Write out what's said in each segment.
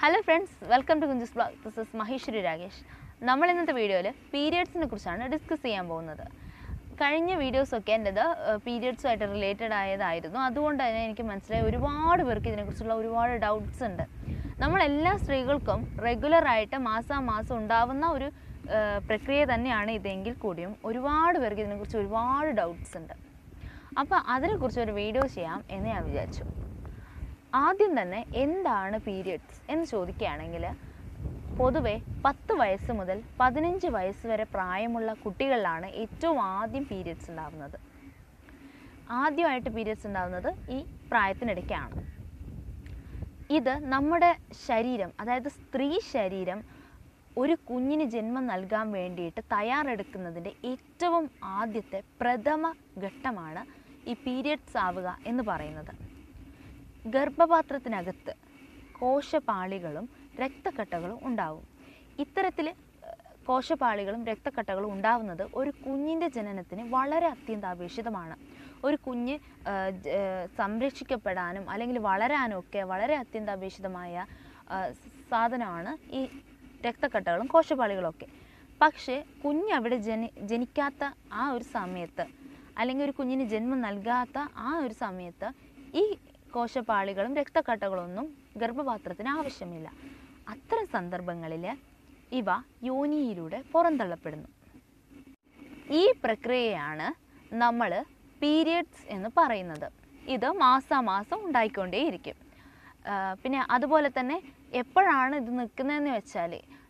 hello friends welcome to കുഞ്ചസ് blog this is Maheshwari Rakesh നമ്മൾ ഇന്നത്തെ വീഡിയോയിൽ പീരിയഡ്സിനെ കുറിച്ചാണ് ഡിസ്കസ് ചെയ്യാൻ പോകുന്നത് കഴിഞ്ഞ വീഡിയോസൊക്കെ എൻ്റെത് പീരിയഡ്സുമായിട്ട് റിലേറ്റഡ് ആയതായിരുന്നു അതുകൊണ്ട് തന്നെ എനിക്ക് മനസ്സിലായി ഒരുപാട് പേർക്ക് ഇതിനെക്കുറിച്ചുള്ള ഒരുപാട് ഡൗട്ട്സ് ഉണ്ട് നമ്മളെല്ലാ സ്ത്രീകൾക്കും റെഗുലറായിട്ട് മാസാമാസം ഉണ്ടാവുന്ന ഒരു ആ, പ്രക്രിയ തന്നെയാണ് ഇതെങ്കിൽ കൂടിയും ഒരുപാട് പേർക്ക് ഇതിനെക്കുറിച്ച് ഒരുപാട് ഡൗട്ട്സ് ഉണ്ട് അപ്പോൾ അതിനെക്കുറിച്ച് ഒരു വീഡിയോ ചെയ്യാം എന്ന് ഞാൻ വിചാരിച്ചു ആദ്യം തന്നെ എന്താണ് പീരിയഡ്സ് എന്ന് ചോദിക്കുകയാണെങ്കിൽ പൊതുവെ പത്ത് വയസ്സ് മുതൽ പതിനഞ്ച് വയസ്സ് വരെ പ്രായമുള്ള കുട്ടികളിലാണ് ഏറ്റവും ആദ്യം പീരിയഡ്സ് ഉണ്ടാകുന്നത് ആദ്യമായിട്ട് പീരിയഡ്സ് ഉണ്ടാകുന്നത് ഈ പ്രായത്തിനിടയ്ക്കാണ് ഇത് നമ്മുടെ ശരീരം അതായത് സ്ത്രീ ശരീരം ഒരു കുഞ്ഞിന് ജന്മം നൽകാൻ വേണ്ടിയിട്ട് തയ്യാറെടുക്കുന്നതിൻ്റെ ഏറ്റവും ആദ്യത്തെ പ്രഥമ ഘട്ടമാണ് ഈ പീരിയഡ്സ് ആവുക എന്ന് പറയുന്നത് ഗർഭപാത്രത്തിനകത്ത് കോശപാളികളും രക്തക്കട്ടകളും ഉണ്ടാവും ഇത്തരത്തിൽ കോശപാളികളും രക്തക്കട്ടകളും ഉണ്ടാവുന്നത് ഒരു കുഞ്ഞിൻ്റെ ജനനത്തിന് വളരെ അത്യന്താപേക്ഷിതമാണ് ഒരു കുഞ്ഞ് ആ, ജ- ആ, സംരക്ഷിക്കപ്പെടാനും അല്ലെങ്കിൽ വളരാനും ഒക്കെ വളരെ അത്യന്താപേക്ഷിതമായ ആ, സാധനമാണ് ഈ രക്തക്കട്ടകളും കോശപാളികളും ഒക്കെ പക്ഷേ കുഞ്ഞ് അവിടെ ജനി ജനിക്കാത്ത ആ ഒരു സമയത്ത് അല്ലെങ്കിൽ ഒരു കുഞ്ഞിന് ജന്മം നൽകാത്ത ആ ഒരു സമയത്ത് ഈ കോശപാളികളും രക്തക്കട്ടകളൊന്നും ഗർഭപാത്രത്തിന് ആവശ്യമില്ല അത്തരം സന്ദർഭങ്ങളിൽ ഇവ യോനിയിലൂടെ പുറന്തള്ളപ്പെടുന്നു ഈ പ്രക്രിയയാണ് നമ്മൾ പീരിയഡ്സ് എന്ന് പറയുന്നത് ഇത് മാസാമാസം ഉണ്ടായിക്കൊണ്ടേയിരിക്കും ആ, പിന്നെ അതുപോലെ തന്നെ എപ്പോഴാണ് ഇത് നിൽക്കുന്നതെന്ന് വെച്ചാൽ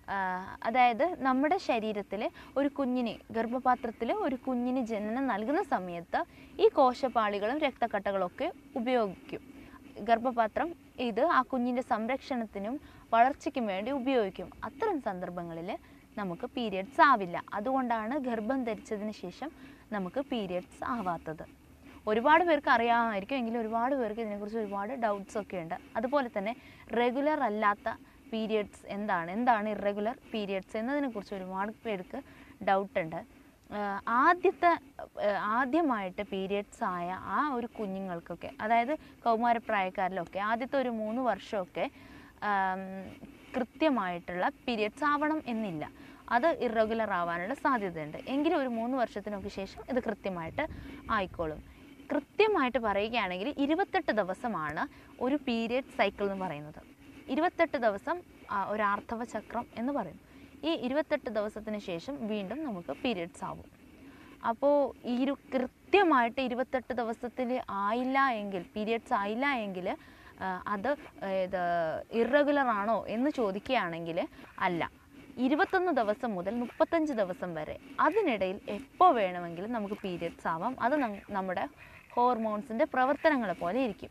അതായത് നമ്മുടെ ശരീരത്തിൽ ഒരു കുഞ്ഞിന് ഗർഭപാത്രത്തിൽ ഒരു കുഞ്ഞിന് ജനനം നൽകുന്ന സമയത്ത് ഈ കോശപാളികളും രക്തക്കട്ടകളൊക്കെ ഉപയോഗിക്കും ഗർഭപാത്രം ഇത് ആ കുഞ്ഞിൻ്റെ സംരക്ഷണത്തിനും വളർച്ചയ്ക്കും വേണ്ടി ഉപയോഗിക്കും അത്തരം സന്ദർഭങ്ങളിൽ നമുക്ക് പീരിയഡ്സ് ആവില്ല അതുകൊണ്ടാണ് ഗർഭം ധരിച്ചതിന് ശേഷം നമുക്ക് പീരിയഡ്സ് ആവാത്തത് ഒരുപാട് പേർക്ക് അറിയാമായിരിക്കും എങ്കിലും ഒരുപാട് പേർക്ക് ഇതിനെക്കുറിച്ച് ഒരുപാട് ഡൗട്ട്സ് ഒക്കെ ഉണ്ട് അതുപോലെ തന്നെ റെഗുലർ അല്ലാത്ത പീരിയഡ്സ് എന്താണ് എന്താണ് ഇറഗുലർ പീരിയഡ്സ് എന്നതിനെക്കുറിച്ച് ഒരുപാട് പേർക്ക് ഡൗട്ട് ഉണ്ട് ആഹ് ആദ്യത്തെ ആഹ് ആദ്യമായിട്ട് പീരിയഡ്സ് ആയ ആ ഒരു കുഞ്ഞുങ്ങൾക്കൊക്കെ അതായത് കൗമാരപ്രായക്കാരിലൊക്കെ ആദ്യത്തെ ഒരു മൂന്ന് വർഷമൊക്കെ ആം, കൃത്യമായിട്ടുള്ള പീരിയഡ്സ് ആവണം എന്നില്ല അത് ഇറഗുലർ ആവാനുള്ള സാധ്യതയുണ്ട് എങ്കിലും ഒരു മൂന്ന് വർഷത്തിനൊക്കെ ശേഷം ഇത് കൃത്യമായിട്ട് ആയിക്കോളും കൃത്യമായിട്ട് പറയുകയാണെങ്കിൽ ഇരുപത്തെട്ട് ദിവസമാണ് ഒരു പീരിയഡ് സൈക്കിൾ എന്ന് പറയുന്നത് ഇരുപത്തെട്ട് ദിവസം ആ, ഒരു ആർത്തവ ചക്രം എന്ന് പറയും ഈ ഇരുപത്തെട്ട് ദിവസത്തിന് ശേഷം വീണ്ടും നമുക്ക് പീരിയഡ്സ് ആവും അപ്പോൾ ഈ ഒരു കൃത്യമായിട്ട് ഇരുപത്തെട്ട് ദിവസത്തിൽ ആയില്ല എങ്കിൽ പീരിയഡ്സ് ആയില്ല എങ്കിൽ ആ, അത് ഇത് ഇറഗുലർ ആണോ എന്ന് ചോദിക്കുകയാണെങ്കിൽ അല്ല ഇരുപത്തൊന്ന് ദിവസം മുതൽ മുപ്പത്തഞ്ച് ദിവസം വരെ അതിനിടയിൽ എപ്പോൾ വേണമെങ്കിലും നമുക്ക് പീരിയഡ്സ് ആവാം അത് നം- നമ്മുടെ ഹോർമോൺസിൻ്റെ പ്രവർത്തനങ്ങളെ പോലെ ഇരിക്കും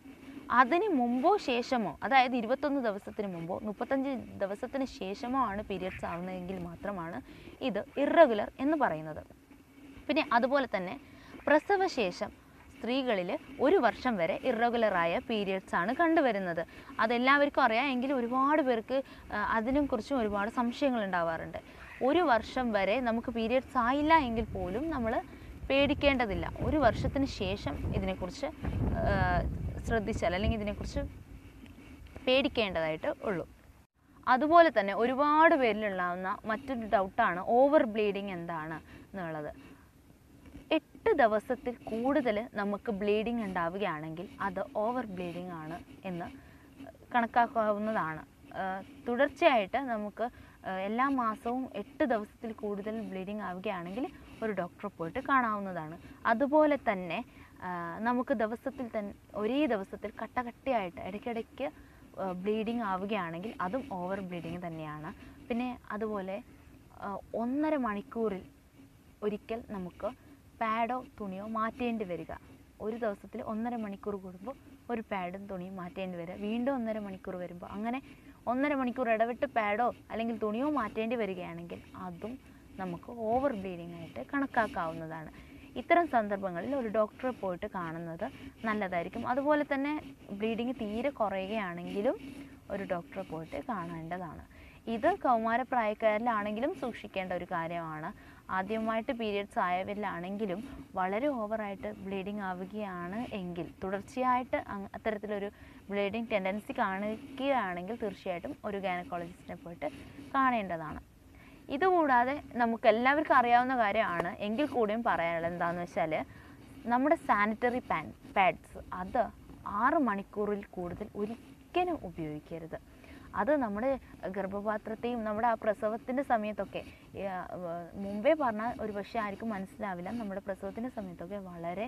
അതിന് മുമ്പോ ശേഷമോ അതായത് ഇരുപത്തൊന്ന് ദിവസത്തിന് മുമ്പോ മുപ്പത്തഞ്ച് ദിവസത്തിന് ശേഷമോ ആണ് പീരിയഡ്സ് ആവുന്നതെങ്കിൽ മാത്രമാണ് ഇത് ഇറഗുലർ എന്ന് പറയുന്നത് പിന്നെ അതുപോലെ തന്നെ പ്രസവശേഷം സ്ത്രീകളിൽ ഒരു വർഷം വരെ ഇറഗുലറായ പീരിയഡ്സ് ആണ് കണ്ടുവരുന്നത് അതെല്ലാവർക്കും അറിയാം എങ്കിലും ഒരുപാട് പേർക്ക് ആ, അതിനെ കുറിച്ചും ഒരുപാട് സംശയങ്ങൾ ഉണ്ടാവാറുണ്ട് ഒരു വർഷം വരെ നമുക്ക് പീരിയഡ്സ് ആയില്ല എങ്കിൽ പോലും നമ്മൾ പേടിക്കേണ്ടതില്ല ഒരു വർഷത്തിന് ശേഷം ഇതിനെക്കുറിച്ച് ആ, ശ്രദ്ധിച്ചാൽ അല്ലെങ്കിൽ ഇതിനെക്കുറിച്ച് പേടിക്കേണ്ടതായിട്ട് ഉള്ളൂ അതുപോലെ തന്നെ ഒരുപാട് പേരിലുണ്ടാകുന്ന മറ്റൊരു ഡൗട്ടാണ് ഓവർ ബ്ലീഡിങ് എന്താണ് എന്നുള്ളത് എട്ട് ദിവസത്തിൽ കൂടുതൽ നമുക്ക് ബ്ലീഡിങ് ഉണ്ടാവുകയാണെങ്കിൽ അത് ഓവർ ബ്ലീഡിങ് ആണ് എന്ന് കണക്കാക്കാവുന്നതാണ് ആ, തുടർച്ചയായിട്ട് നമുക്ക് ആ, എല്ലാ മാസവും എട്ട് ദിവസത്തിൽ കൂടുതൽ ബ്ലീഡിങ് ആവുകയാണെങ്കിൽ ഒരു ഡോക്ടറെ പോയിട്ട് കാണാവുന്നതാണ് അതുപോലെ തന്നെ ആ, നമുക്ക് ദിവസത്തിൽ തന്നെ ഒരേ ദിവസത്തിൽ കട്ടകട്ടയായിട്ട് ഇടയ്ക്കിടയ്ക്ക് ബ്ലീഡിങ് ആവുകയാണെങ്കിൽ അതും ഓവർ ബ്ലീഡിങ് തന്നെയാണ് പിന്നെ അതുപോലെ ആ, ഒന്നര മണിക്കൂറിൽ ഒരിക്കൽ നമുക്ക് പാഡോ തുണിയോ മാറ്റേണ്ടി വരിക ഒരു ദിവസത്തിൽ ഒന്നര മണിക്കൂർ കൂടുമ്പോൾ ഒരു പാഡും തുണിയും മാറ്റേണ്ടി വരിക വീണ്ടും ഒന്നര മണിക്കൂർ വരുമ്പോൾ അങ്ങനെ ഒന്നര മണിക്കൂർ ഇടവിട്ട് പാഡോ അല്ലെങ്കിൽ തുണിയോ മാറ്റേണ്ടി വരികയാണെങ്കിൽ അതും നമുക്ക് ഓവർ ബ്ലീഡിംഗ് ആയിട്ട് കണക്കാക്കാവുന്നതാണ് ഇത്തരം സന്ദർഭങ്ങളിൽ ഒരു ഡോക്ടറെ പോയിട്ട് കാണുന്നത് നല്ലതായിരിക്കും അതുപോലെ തന്നെ ബ്ലീഡിങ് തീരെ കുറയുകയാണെങ്കിലും ഒരു ഡോക്ടറെ പോയിട്ട് കാണേണ്ടതാണ് ഇത് കൗമാരപ്രായക്കാരിലാണെങ്കിലും സൂക്ഷിക്കേണ്ട ഒരു കാര്യമാണ് ആദ്യമായിട്ട് പീരിയഡ്സ് ആയവരിലാണെങ്കിലും വളരെ ഓവറായിട്ട് ബ്ലീഡിങ് ആവുകയാണ് എങ്കിൽ തുടർച്ചയായിട്ട് അങ് അത്തരത്തിലൊരു ബ്ലീഡിങ് ടെൻഡൻസി കാണിക്കുകയാണെങ്കിൽ തീർച്ചയായിട്ടും ഒരു ഗൈനക്കോളജിസ്റ്റിനെ പോയിട്ട് കാണേണ്ടതാണ് ഇതുകൂടാതെ നമുക്ക് എല്ലാവർക്കും അറിയാവുന്ന കാര്യമാണ് എങ്കിൽ കൂടിയും പറയാനുള്ളത് എന്താണെന്ന് വെച്ചാൽ നമ്മുടെ സാനിറ്ററി പാൻ പാഡ്സ് അത് ആറ് മണിക്കൂറിൽ കൂടുതൽ ഒരിക്കലും ഉപയോഗിക്കരുത് അത് നമ്മുടെ ഗർഭപാത്രത്തെയും നമ്മുടെ ആ പ്രസവത്തിൻ്റെ സമയത്തൊക്കെ ഈ, ആ, വ- മുമ്പേ പറഞ്ഞാൽ ഒരു പക്ഷേ ആർക്കും മനസ്സിലാവില്ല നമ്മുടെ പ്രസവത്തിൻ്റെ സമയത്തൊക്കെ വളരെ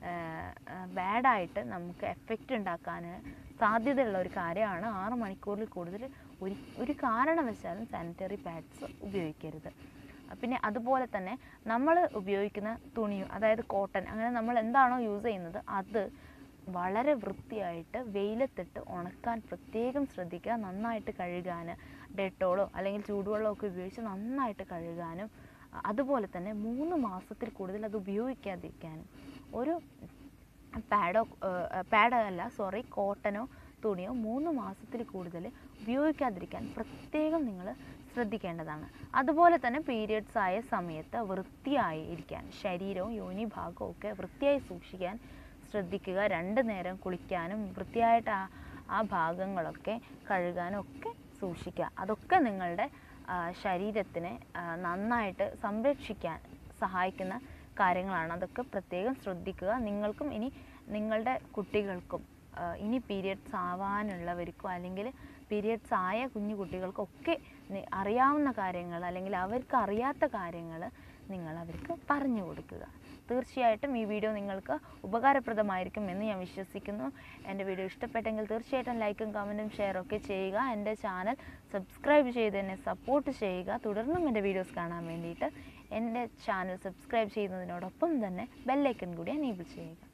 ബാഡായിട്ട് നമുക്ക് എഫക്റ്റ് ഉണ്ടാക്കാൻ സാധ്യതയുള്ള ഒരു കാര്യമാണ് ആറ് മണിക്കൂറിൽ കൂടുതൽ ഒരു ഒരു കാരണവശാലും സാനിറ്ററി പാഡ്സ് ഉപയോഗിക്കരുത് പിന്നെ അതുപോലെ തന്നെ നമ്മൾ ഉപയോഗിക്കുന്ന തുണിയും അതായത് കോട്ടൺ അങ്ങനെ നമ്മൾ എന്താണോ യൂസ് ചെയ്യുന്നത് അത് വളരെ വൃത്തിയായിട്ട് വെയിലത്തിട്ട് ഉണക്കാൻ പ്രത്യേകം ശ്രദ്ധിക്കുക നന്നായിട്ട് കഴുകാൻ ഡെറ്റോളോ അല്ലെങ്കിൽ ചൂടുവെള്ളമോ ഒക്കെ ഉപയോഗിച്ച് നന്നായിട്ട് കഴുകാനും അ- അതുപോലെ തന്നെ മൂന്ന് മാസത്തിൽ കൂടുതൽ അത് ഉപയോഗിക്കാതിരിക്കാനും ഒരു പാഡോ പാഡ് അല്ല സോറി കോട്ടനോ തുണിയോ മൂന്ന് മാസത്തിൽ കൂടുതൽ ഉപയോഗിക്കാതിരിക്കാൻ പ്രത്യേകം നിങ്ങൾ ശ്രദ്ധിക്കേണ്ടതാണ് അതുപോലെ തന്നെ പീരിയഡ്സ് ആയ സമയത്ത് വൃത്തിയായി ഇരിക്കാൻ ശരീരവും യോനി ഭാഗവും ഒക്കെ വൃത്തിയായി സൂക്ഷിക്കാൻ ശ്രദ്ധിക്കുക രണ്ട് നേരം കുളിക്കാനും വൃത്തിയായിട്ട് ആ ആ ഭാഗങ്ങളൊക്കെ കഴുകാനും ഒക്കെ സൂക്ഷിക്കുക അതൊക്കെ നിങ്ങളുടെ ആ, ശരീരത്തിനെ ആ, നന്നായിട്ട് സംരക്ഷിക്കാൻ സഹായിക്കുന്ന കാര്യങ്ങളാണ് അതൊക്കെ പ്രത്യേകം ശ്രദ്ധിക്കുക നിങ്ങൾക്കും ഇനി നിങ്ങളുടെ കുട്ടികൾക്കും ആ, ഇനി പീരിയഡ്സ് ആവാനുള്ളവർക്കോ അല്ലെങ്കിൽ പീരിയഡ്സ് ആയ കുഞ്ഞു കുട്ടികൾക്കൊക്കെ നി- അറിയാവുന്ന കാര്യങ്ങൾ അല്ലെങ്കിൽ അവർക്ക് അറിയാത്ത കാര്യങ്ങൾ നിങ്ങൾ അവർക്ക് പറഞ്ഞു കൊടുക്കുക തീർച്ചയായിട്ടും ഈ വീഡിയോ നിങ്ങൾക്ക് ഉപകാരപ്രദമായിരിക്കും എന്ന് ഞാൻ വിശ്വസിക്കുന്നു എൻ്റെ വീഡിയോ ഇഷ്ടപ്പെട്ടെങ്കിൽ തീർച്ചയായിട്ടും ലൈക്കും കമൻറ്റും ഷെയറും ഒക്കെ ചെയ്യുക എൻ്റെ ചാനൽ സബ്സ്ക്രൈബ് ചെയ്ത് എന്നെ സപ്പോർട്ട് ചെയ്യുക തുടർന്നും എൻ്റെ വീഡിയോസ് കാണാൻ വേണ്ടിയിട്ട് എൻ്റെ ചാനൽ സബ്സ്ക്രൈബ് ചെയ്യുന്നതിനോടൊപ്പം തന്നെ ബെല്ലൈക്കൺ കൂടി എനേബിൾ ചെയ്യുക